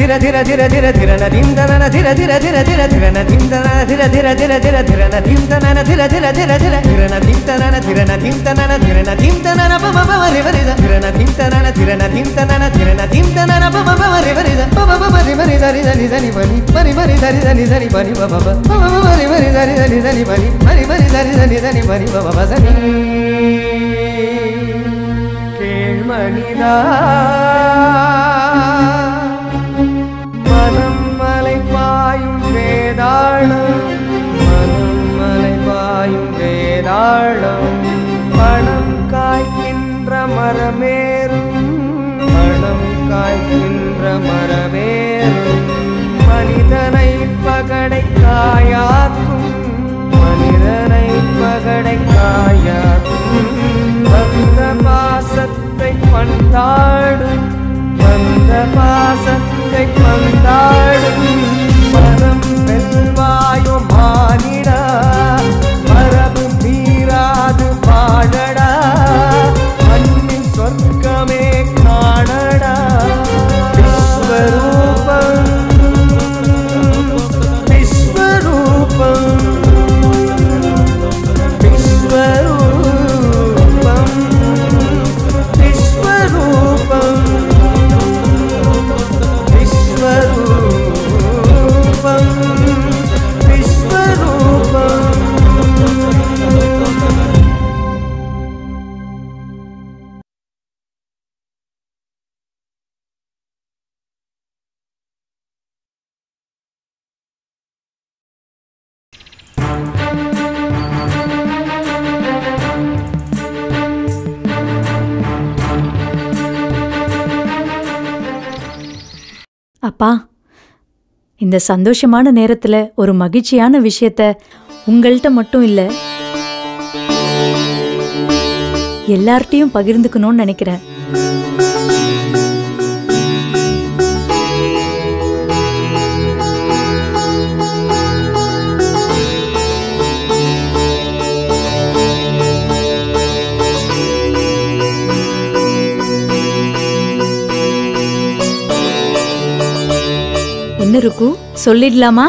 ಧಿರ ಧಿರ ಧಿರ ಧಿರ ಧಿರನ ದಿಂದನನ ಧಿರ ಧಿರ ಧಿರ ಧಿರ ಧಿರನ ದಿಂದನನ ಧಿರ ಧಿರ ಧಿರ ಧಿರ ಧಿರನ ದಿಂದನನ ಧಿರ ಧಿರ ಧಿರ ಧಿರ ಧಿರನ ದಿಂದನನ ಧಿರನ ದಿಂದನನ ಧಿರನ ದಿಂದನನ ಬಮ ಬಮ ರಿ ಬರಿದ ಧಿರನ ದಿಂದನನ ಧಿರನ ದಿಂದನನ ಧಿರನ ದಿಂದನನ ಬಮ ಬಮ ರಿ ಬರಿದ ಬಮ ಬಮ ರಿ ಬರಿ ಧರಿ ಧನಿ ಧನಿ ಬನಿ ಬರಿ ಬರಿ ಧರಿ ಧನಿ ಧನಿ ಬನಿ ಬಮ ಬಮ ಬಮ ಬಮ ರಿ ಬರಿ ಧರಿ ಧನಿ ಧನಿ ಬನಿ ಬರಿ ಬರಿ ಧರಿ ಧನಿ ಧನಿ ಬನಿ ಬಮ ಬಮ ಸನಿ கேள்மணிதா மனம் மலை பாயும் வேதாளம் மனம் மலை பாயும் வேதாளம் பணம் காய்க்கின்ற மரமேறும் பணம் காய்க்கின்ற மரமேறும் மனிதனை பகடை காயாக்கும் மனிதனை பகடை காயாக்கும் வந்த பாசத்தை பந்தாடும் வந்த பாசத்தை பந்தாடும் மனம் வெல்வாயோ மானிடா மரபு மீறாது வாழடா மண்ணின் சொர்க்கமே காணடா விஸ்வரூபம் விஸ்வரூபம் விஸ்வரூபம் விஸ்வரூபம் விஸ்வரூபம் விஸ்வரூபம் அப்பா இந்த சந்தோஷமான நேரத்துல ஒரு மகிழ்ச்சியான விஷயத்த உங்கள்கிட்ட மட்டும் இல்ல எல்லார்ட்டையும் பகிர்ந்துக்கணும்னு நினைக்கிறேன் என்ன ருக்கு சொல்லிடலாமா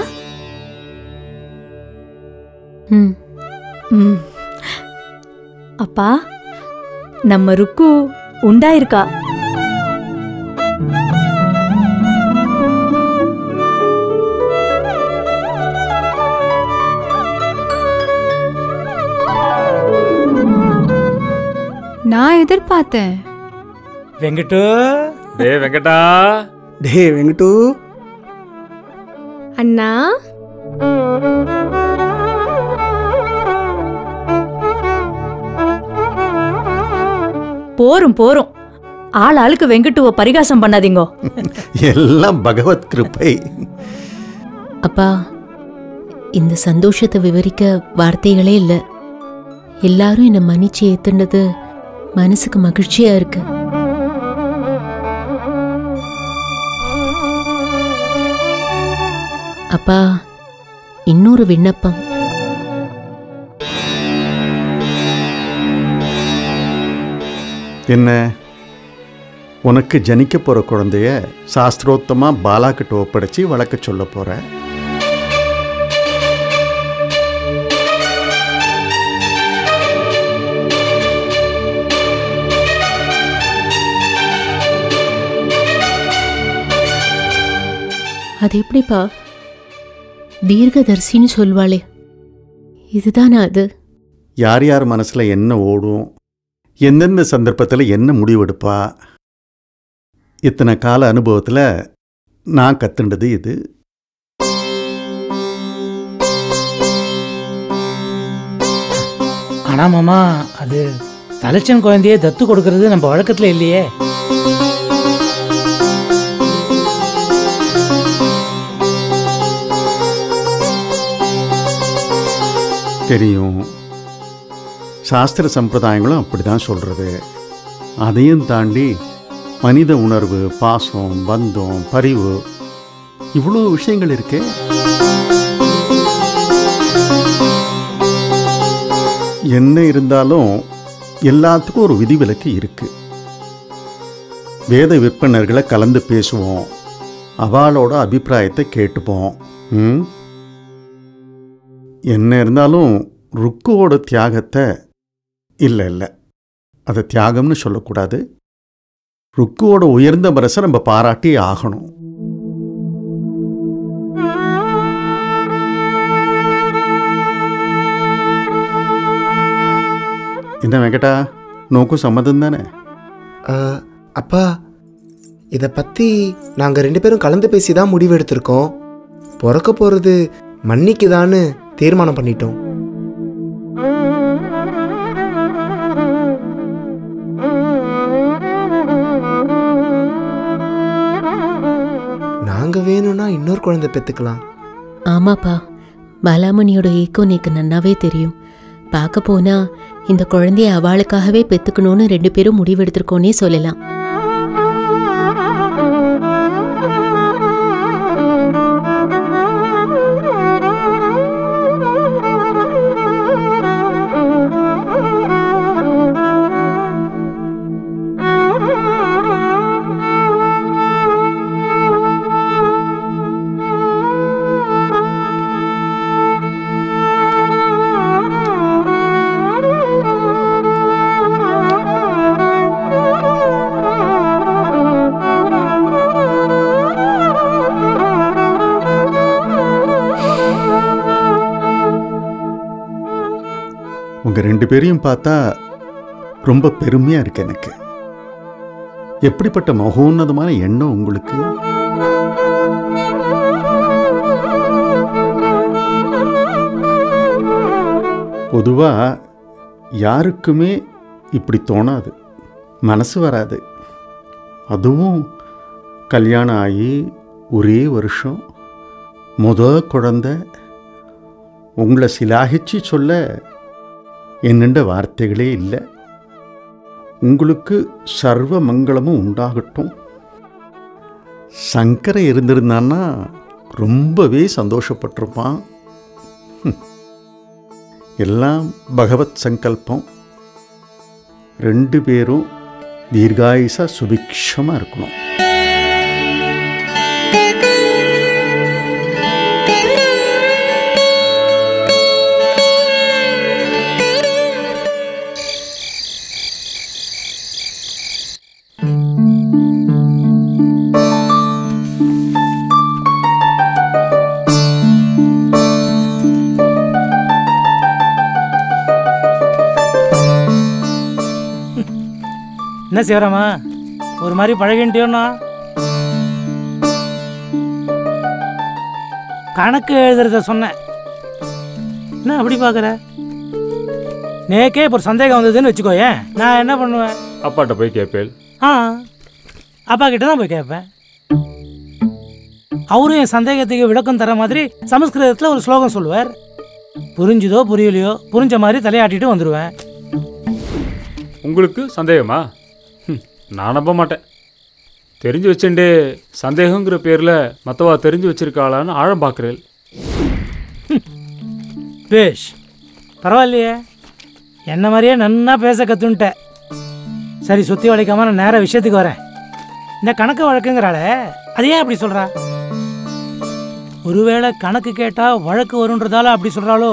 ம் ம் அப்பா நம்ம ருக்கு உண்டாயிருக்கா நான் எதிர்பார்த்தேன் வெங்கட்டு டே வெங்கடா டே வெங்கட்டு அண்ணா போரும் போரும் ஆள் ஆளுக்கு வெங்கட்டுவ பரிகாசம் பண்ணாதீங்கோ எல்லாம் பகவத் கிருப்பை அப்பா இந்த சந்தோஷத்தை விவரிக்க வார்த்தைகளே இல்லை எல்லாரும் என்னை மன்னிச்சு ஏத்துனது மனசுக்கு மகிழ்ச்சியா இருக்கு அப்பா இன்னொரு விண்ணப்பம் என்ன உனக்கு ஜனிக்க போகிற குழந்தைய சாஸ்திரோத்தமாக பாலா கிட்ட ஒப்படைச்சி வளர்க்க சொல்ல போற அது எப்படிப்பா தீர்க்கதரிசின்னு சொல்வாளே இதுதானா அது யார் யார் மனசில் என்ன ஓடும் எந்தெந்த சந்தர்ப்பத்தில் என்ன முடிவெடுப்பா இத்தனை கால அனுபவத்தில் நான் கத்துண்டது இது ஆனா மாமா அது தலைச்சன் குழந்தைய தத்து கொடுக்கறது நம்ம வழக்கத்துல இல்லையே தெரியும் சாஸ்திர சம்பிரதாயங்களும் அப்படி தான் சொல்கிறது அதையும் தாண்டி மனித உணர்வு பாசம் பந்தம் பரிவு இவ்வளோ விஷயங்கள் இருக்கே என்ன இருந்தாலும் எல்லாத்துக்கும் ஒரு விதிவிலக்கு இருக்கு வேத விற்பனர்களை கலந்து பேசுவோம் அவளோட அபிப்பிராயத்தை கேட்டுப்போம் ம் என்ன இருந்தாலும் ருக்குவோட தியாகத்தை இல்லை இல்லை அதை தியாகம்னு சொல்லக்கூடாது ருக்குவோட உயர்ந்த மனசை நம்ம பாராட்டி ஆகணும் என்ன வெங்கடா நோக்கும் சம்மதம் தானே ஆ, அப்பா இதை பற்றி நாங்கள் ரெண்டு பேரும் கலந்து பேசி தான் முடிவு எடுத்திருக்கோம் பிறக்க போகிறது மன்னிக்குதான்னு தீர்மானம் பண்ணிட்டோம் நாங்கள் வேணும்னா இன்னொரு குழந்தை பெற்றுக்கலாம் ஆமாப்பா பாலாமணியோட ஏக்கம் நீக்கு நன்னாவே தெரியும் பார்க்க போனா இந்த குழந்தைய அவளுக்காகவே பெத்துக்கணும்னு ரெண்டு பேரும் முடிவெடுத்திருக்கோன்னே சொல்லலாம் உங்க ரெண்டு பேரையும் பார்த்தா ரொம்ப பெருமையா இருக்கு எனக்கு எப்படிப்பட்ட மகோன்னதமான எண்ணம் உங்களுக்கு பொதுவா யாருக்குமே இப்படி தோணாது மனசு வராது அதுவும் கல்யாணம் ஆகி ஒரே வருஷம் முத குழந்தை உங்களை சிலாகிச்சு சொல்ல என்னென்ற வார்த்தைகளே இல்லை உங்களுக்கு சர்வ மங்களமும் உண்டாகட்டும் சங்கரை இருந்திருந்தான்னா ரொம்பவே சந்தோஷப்பட்டிருப்பான் ஹம். எல்லாம் பகவத் சங்கல்பம் ரெண்டு பேரும் தீர்காயுசா சுபிக்ஷமாக இருக்கணும் என்ன சிவராமா ஒரு மாதிரி பழகின்ட்டியோண்ணா கணக்கு எழுதுறத சொன்னேன் என்ன அப்படி பார்க்குற நேக்கே இப்போ ஒரு சந்தேகம் வந்ததுன்னு வச்சுக்கோயேன் நான் என்ன பண்ணுவேன் அப்பாட்ட போய் கேட்பேன் ஆ அப்பா கிட்ட தான் போய் கேட்பேன் அவரும் என் சந்தேகத்துக்கு விளக்கம் தர மாதிரி சமஸ்கிருதத்தில் ஒரு ஸ்லோகம் சொல்லுவார் புரிஞ்சுதோ புரியலையோ புரிஞ்ச மாதிரி தலையாட்டிட்டு வந்துடுவேன் உங்களுக்கு சந்தேகமா ஹம், நான் நம்ப மாட்டேன் தெரிஞ்சு வச்சுண்டே சந்தேகங்கிற பேரில் மற்றவா தெரிஞ்சு வச்சிருக்காளான்னு ஆழம் பார்க்குறேன் பேஷ் பரவாயில்லையே என்ன மாதிரியே நன்னா பேச கற்றுன்ட்டேன் சரி சுற்றி வளைக்காம நான் நேர விஷயத்துக்கு வரேன் இந்த கணக்கு வழக்குங்கிறாளே அது ஏன் அப்படி சொல்கிறா ஒருவேளை கணக்கு கேட்டால் வழக்கு வருன்றதால அப்படி சொல்கிறாளோ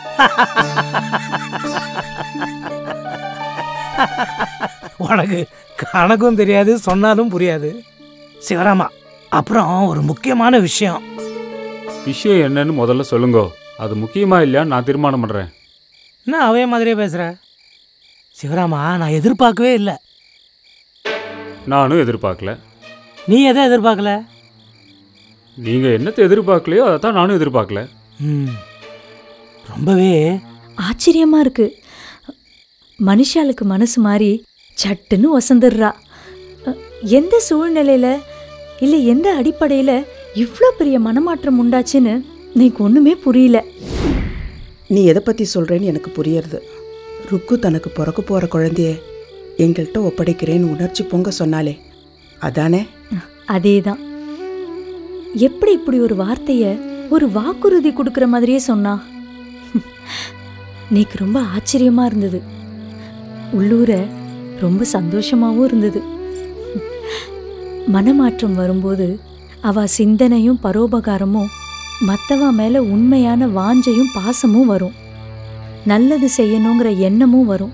உனக்கு கணக்கும் தெரியாது சொன்னாலும் புரியாது சிவராமா அப்புறம் ஒரு முக்கியமான விஷயம் விஷயம் என்னன்னு முதல்ல சொல்லுங்கோ அது முக்கியமா இல்லையான்னு நான் தீர்மானம் பண்ணுறேன் என்ன அவைய மாதிரியே பேசுற சிவராமா நான் எதிர்பார்க்கவே இல்லை நானும் எதிர்பார்க்கல நீ எதை எதிர்பார்க்கல நீங்கள் என்னத்தை எதிர்பார்க்கலையோ அதை தான் நானும் எதிர்பார்க்கல ம் ரொம்பவே ஆச்சரியமா இருக்கு மனுஷாளுக்கு மனசு மாறி சட்டுன்னு வசந்துடுறா அ, எந்த சூழ்நிலையில இல்ல எந்த அடிப்படையில இவ்ளோ பெரிய மனமாற்றம் உண்டாச்சுன்னு எனக்கு ஒண்ணுமே புரியல நீ எதை பற்றி சொல்கிறேன்னு எனக்கு புரியறது ருக்கு தனக்கு பிறக்க போகிற குழந்தைய எங்கள்கிட்ட ஒப்படைக்கிறேன்னு உணர்ச்சி பொங்க சொன்னாலே அதானே அதேதான் எப்படி இப்படி ஒரு வார்த்தைய ஒரு வாக்குறுதி கொடுக்கிற மாதிரியே சொன்னா நேக்கு ரொம்ப ஆச்சரியமா இருந்தது உள்ளூர ரொம்ப சந்தோஷமாவும் இருந்தது மனமாற்றம் வரும்போது அவ சிந்தனையும் பரோபகாரமும் மத்தவ மேல உண்மையான வாஞ்சையும் பாசமும் வரும் நல்லது செய்யணுங்கிற எண்ணமும் வரும்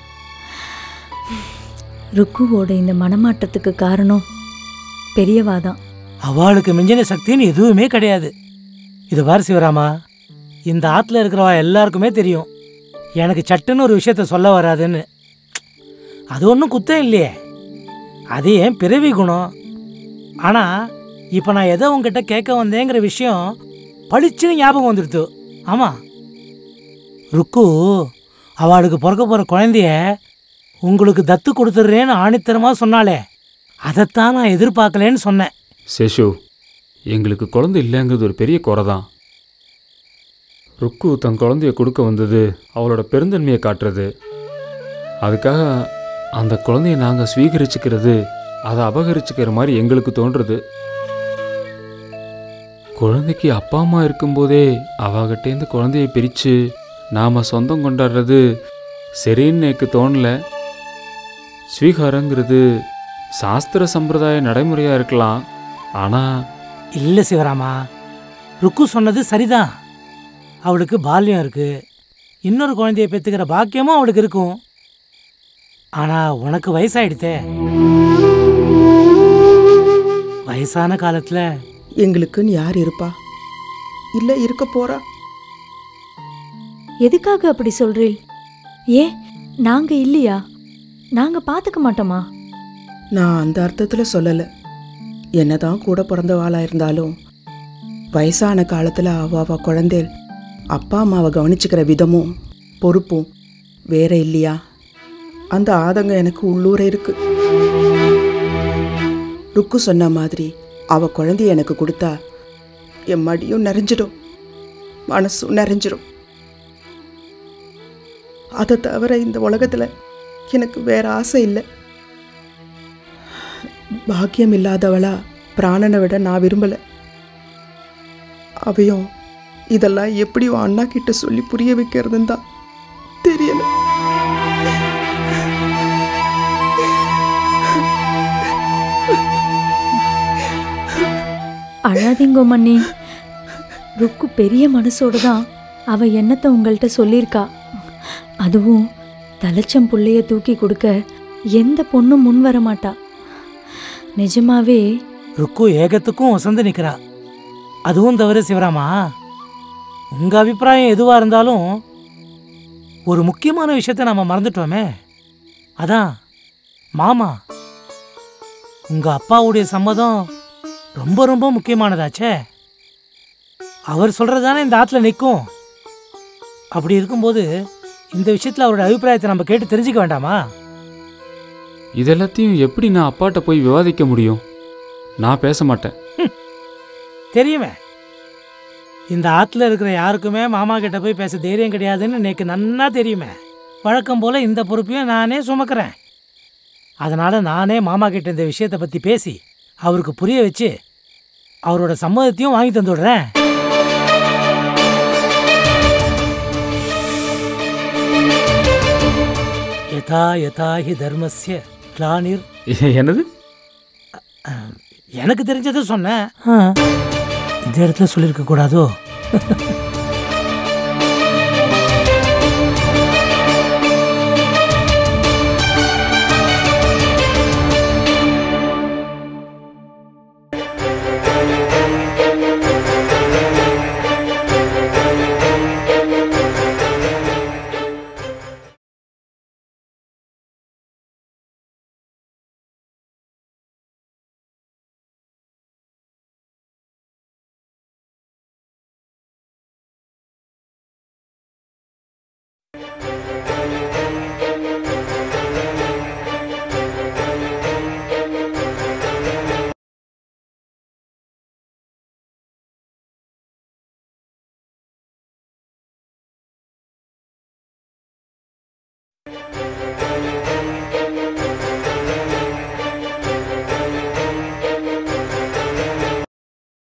ருக்குவோட இந்த மனமாட்டத்துக்கு காரணம் பெரியவாதான் அவளுக்கு மிஞ்சின சக்தின்னு எதுவுமே கிடையாது இது பாரு சிவராமா இந்த ஆற்றுல இருக்கிறவா எல்லாருக்குமே தெரியும் எனக்கு சட்டுன்னு ஒரு விஷயத்த சொல்ல வராதுன்னு அது ஒன்றும் குத்தம் இல்லையே அது ஏன் பிறவி குணம் ஆனால் இப்போ நான் எதை உங்ககிட்ட கேட்க வந்தேங்கிற விஷயம் பளிச்சுன்னு ஞாபகம் வந்துடுத்து ஆமாம் ருக்கு அவளுக்கு பிறக்க போகிற குழந்தைய உங்களுக்கு தத்து கொடுத்துட்றேன்னு ஆணித்தரமாக சொன்னாலே அதைத்தான் நான் எதிர்பார்க்கலேன்னு சொன்னேன் சேஷு எங்களுக்கு குழந்தை இல்லைங்கிறது ஒரு பெரிய குறை தான் ருக்கு தன் குழந்தைய கொடுக்க வந்தது அவளோட பெருந்தன்மையை காட்டுறது அதுக்காக அந்த குழந்தைய நாங்கள் ஸ்வீகரிச்சுக்கிறது அதை அபகரிச்சுக்கிற மாதிரி எங்களுக்கு தோன்றுறது குழந்தைக்கு அப்பா அம்மா இருக்கும்போதே அவகிட்டேருந்து குழந்தைய பிரித்து நாம் சொந்தம் கொண்டாடுறது சரின்னு எனக்கு தோணல ஸ்வீகாரங்கிறது சாஸ்திர சம்பிரதாய நடைமுறையாக இருக்கலாம் ஆனால் இல்லை சிவராமா ருக்கு சொன்னது சரிதான் அவளுக்கு பால்யம் இருக்கு இன்னொரு குழந்தைய பெற்றுக்கிற பாக்கியமும் அவளுக்கு இருக்கும் ஆனால் உனக்கு வயசாயிடுத்தே வயசான காலத்தில் எங்களுக்குன்னு யார் இருப்பா இல்லை இருக்க போறா எதுக்காக அப்படி சொல்றீள் ஏன் நாங்க இல்லையா நாங்க பாத்துக்க மாட்டோமா நான் அந்த அர்த்தத்தில் சொல்லலை என்னதான் கூட பிறந்தவாளாக இருந்தாலும் வயசான காலத்தில் அவ அவ குழந்தைகள் அப்பா அம்மாவை கவனிச்சுக்கிற விதமும் பொறுப்பும் வேற இல்லையா அந்த ஆதங்கம் எனக்கு உள்ளூர இருக்கு ருக்கு சொன்ன மாதிரி அவ குழந்தைய எனக்கு கொடுத்தா என் மடியும் நிறைஞ்சிடும் மனசும் நிறைஞ்சிடும் அதை தவிர இந்த உலகத்தில் எனக்கு வேற ஆசை இல்லை பாக்கியம் இல்லாதவளா பிராணனை விட நான் விரும்பல அவையும் இதெல்லாம் எப்படி உன் அண்ணா கிட்ட சொல்லி புரிய வைக்கிறதுன்னு தான் தெரியல அழாதீங்கோ மண்ணி ருக்கு பெரிய மனசோட தான் அவ எண்ணத்தை உங்கள்கிட்ட சொல்லியிருக்கா அதுவும் தலைச்சம் புள்ளைய தூக்கி கொடுக்க எந்த பொண்ணும் முன் வர மாட்டா நிஜமாவே ருக்கு ஏகத்துக்கும் வசந்து நிற்கிறா அதுவும் தவிர சிவராமா உங்கள் அபிப்பிராயம் எதுவாக இருந்தாலும் ஒரு முக்கியமான விஷயத்தை நம்ம மறந்துட்டோமே அதான் மாமா உங்கள் அப்பாவுடைய சம்மதம் ரொம்ப ரொம்ப முக்கியமானதாச்சே அவர் சொல்கிறது தானே இந்த ஆற்றுல நிற்கும் அப்படி இருக்கும்போது இந்த விஷயத்தில் அவரோட அபிப்பிராயத்தை நம்ம கேட்டு தெரிஞ்சுக்க வேண்டாமா இதெல்லாத்தையும் எப்படி நான் அப்பாட்ட போய் விவாதிக்க முடியும் நான் பேச மாட்டேன் தெரியுமே இந்த ஆற்றுல இருக்கிற யாருக்குமே மாமா கிட்ட போய் பேச தைரியம் கிடையாதுன்னு எனக்கு நன்னா தெரியுமே வழக்கம் போல் இந்த பொறுப்பையும் நானே சுமக்கிறேன் அதனால் நானே மாமா கிட்ட இந்த விஷயத்தை பற்றி பேசி அவருக்கு புரிய வச்சு அவரோட சம்மதத்தையும் வாங்கி தந்துடுறேன் யதா யதா ஹி தர்மஸ்ய கிளானிர் என்னது எனக்கு தெரிஞ்சதை சொன்னேன் ஆ, இந்த இடத்துல சொல்லியிருக்க கூடாதோ